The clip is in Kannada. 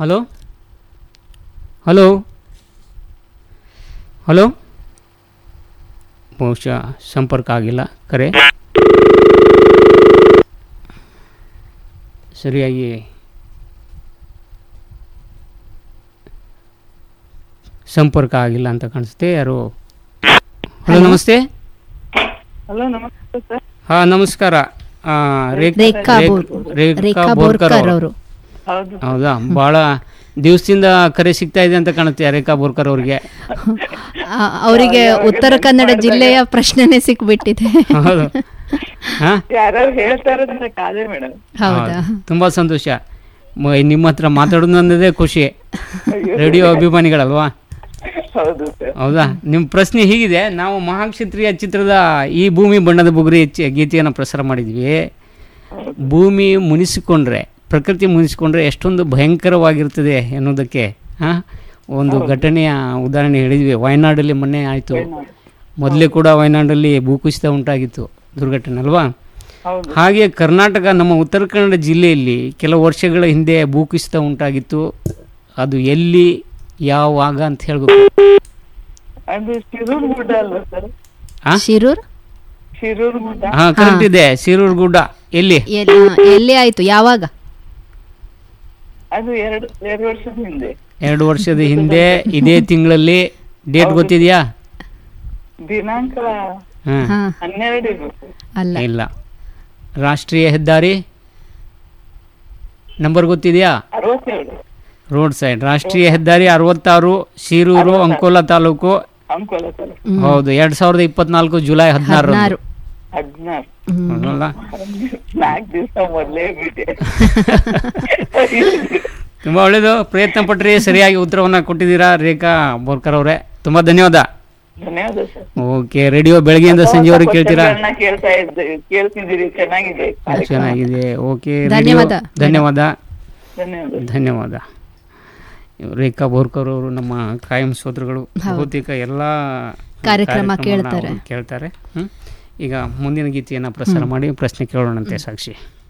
ಹಲೋ ಹಲೋ ಹಲೋ ಬಹುಶಃ ಸಂಪರ್ಕ ಆಗಿಲ್ಲ ಕರೆ ಸರಿಯಾಗಿ ಸಂಪರ್ಕ ಆಗಿಲ್ಲ ಅಂತ ಕಾಣಿಸುತ್ತೆ ಯಾರು ಹಲೋ ನಮಸ್ತೆ ಹಲೋ ನಮಸ್ತೆ ಸರ್ ಹಾಂ ನಮಸ್ಕಾರ ಆ, ರೇಖಾ ರೇಖಾ ರೇಖ್- ಬೋರ್- ರೇಖಾ ರೇಖಾ ಬೋರ್ಕರ್ ಬೋರ್ಕರ್ ಅವರು ಅವರು ಹೌದು ಹೌದಾ ಭಾಳ ದಿವಸದಿಂದ ಕರೆ ಸಿಗ್ತಾ ಇದೆ ಅಂತ ಕಾಣುತ್ತೆ ರೇಖಾ ಬೋರ್ಕರ್ ಅವ್ರಿಗೆ ಅವರಿಗೆ ಉತ್ತರ ಕನ್ನಡ ಜಿಲ್ಲೆಯ ಪ್ರಶ್ನೆನೇ ಸಿಕ್ಬಿಟ್ಟಿದೆ ಹೌದು ಹಾಂ ಯಾರು ಹೇಳ್ತಾರಂತ ಕಾದೆ ಮೇಡಮ್ ಹೌದಾ ತುಂಬ ಸಂತೋಷ ಮ- ನಿಮ್ಮ ಹತ್ರ ಮಾತಾಡೋದು ಅನ್ನೋದೇ ಖುಷಿ ರೇಡಿಯೋ ಅಭಿಮಾನಿಗಳಲ್ವಾ ಹೌದು ಸರ್ ಹೌದಾ ನಿಮ್ಮ ಪ್ರಶ್ನೆ ಹೀಗಿದೆ ನಾವು ಮಹಾಕ್ಷತ್ರಿಯ ಚಿತ್ರದ ಈ ಭೂಮಿ ಬಣ್ಣದ ಬುಗುರಿ ಚಿ- ಗೀತೆಯನ್ನು ಪ್ರಸಾರ ಮಾಡಿದ್ವಿ ಭೂಮಿ ಮುನಿಸಿಕೊಂಡ್ರೆ ಪ್ರಕೃತಿ ಮುನಿಸಿಕೊಂಡ್ರೆ ಎಷ್ಟೊಂದು ಭಯಂಕರವಾಗಿರ್ತದೆ ಅನ್ನೋದಕ್ಕೆ ಹಾಂ ಒಂದು ಘಟನೆಯ ಉದಾಹರಣೆ ಹೇಳಿದ್ವಿ ವಯನಾಡಲ್ಲಿ ಮೊನ್ನೆ ಆಯಿತು ಮೊದಲೇ ಕೂಡ ವಯನಾಡಲ್ಲಿ ಭೂಕುಸಿತ ಉಂಟಾಗಿತ್ತು ದುರ್ಘಟನೆ ಅಲ್ವಾ ಹೌದು ಹಾಗೆ ಕರ್ನಾಟಕ ನಮ್ಮ ಉತ್ತರ ಕನ್ನಡ ಜಿಲ್ಲೆಯಲ್ಲಿ ಕೆಲವು ವರ್ಷಗಳ ಹಿಂದೆ ಭೂಕುಸಿತ ಉಂಟಾಗಿತ್ತು ಅದು ಎಲ್ಲಿ ಯಾವಾಗ ಅಂತ ಹೇಳ್ಬೇಕು ಅದು ಶಿರೂರ್ ಗುಡ್ಡ ಅಲ್ವಾ ಸರ್ ಆ? ಶಿರೂರ್ ಶಿರೂರ್ ಗುಡ್ಡ ಹಾ ಕರೆಕ್ಟ್ ಇದೆ ಸೀರೂರು ಗುಡ್ಡ ಎಲ್ಲಿ ಎಲ್- ಆ, ಎಲ್ಲಿ ಆಯ್ತು ಯಾವಾಗ ಅದು ಎರಡು ಎರಡು ವರ್ಷದ ಹಿಂದೆ ಎರಡು ವರ್ಷದ ಹಿಂದೆ ಇದೇ ತಿಂಗಳಲ್ಲಿ ಡೇಟ್ ಗೊತ್ತಿದೆಯಾ ದಿನಾಂಕ ಹಾಂ ಹಾ ಹನ್ನೆರಡು ಇರ್ಬೇಕು ಅಲ್ಲ ಇಲ್ಲ ರಾಷ್ಟ್ರೀಯ ಹೆದ್ದಾರಿ ನಂಬರ್ ಗೊತ್ತಿದೆಯಾ ಅರವತ್ತೆರಡು ರೋಡ್ ಸೈಡ್ ರಾಷ್ಟ್ರೀಯ ಹೆದ್ದಾರಿ ಅರವತ್ತಾರು ಸೀರೂರು ಅಂಕೋಲಾ ತಾಲೂಕು ಅಂಕೋಲ ಸರ್ ಹೌದು ಎರಡ್ ಸಾವಿರದ ಇಪ್ಪತ್ನಾಲ್ಕು ಜುಲೈ ಹದಿನಾರು ಹದಿನಾರು ಹದಿನಾರು ಹೌದಲ್ಲ ನಾಲ್ಕು ದಿವಸ ಮೊದಲೇ ಬಿಟ್ಟೆ ತುಂಬ ಒಳ್ಳೆಯದು ಪ್ರಯತ್ನ ಪಟ್ರಿ ಸರಿಯಾಗಿ ಉತ್ತರವನ್ನು ಕೊಟ್ಟಿದ್ದೀರಾ ರೇಖಾ ಬೋರ್ಕರ್ ಅವರೇ ತುಂಬ ಧನ್ಯವಾದ ಧನ್ಯವಾದ ಸರ್ ಓಕೆ ರೇಡಿಯೋ ಬೆಳಗ್ಗೆಯಿಂದ ಸಂಜೆವರೆಗೆ ಕೇಳ್ತೀರಾ ಕ್ವಶನ್ಗಳನ್ನ ಕೇಳ್ತಾ ಇದ್ದೆ ಕೇಳ್ತಿದ್ದೀರಿ ಚೆನ್ನಾಗಿದೆ ಚೆನ್ನಾಗಿದೆ ಓಕೆ ಧನ್ಯವಾದ. ಧನ್ಯವಾದ ಧನ್ಯವಾದ ಧನ್ಯವಾದ ರೇಖಾ ಬೋರ್ಕರ್ ಅವರು ನಮ್ಮ ಕಾಯಂ ಸೋದರುಗಳು ಬಹುತೇಕ ಎಲ್ಲ ಕಾರ್ಯಕ್ರಮ ಕಾರ್ಯಕ್ರಮವನ್ನ ಕೇಳ್ತಾರೆ. ಅವ್ರು ಕೇಳ್ತಾರೆ ಹ್ಮ್? ಈಗ ಮುಂದಿನ ಗೀತೆಯನ್ನು ಪ್ರಸಾರ ಮಾಡಿ ಪ್ರಶ್ನೆ ಕೇಳೋಣಂತೆ ಸಾಕ್ಷಿ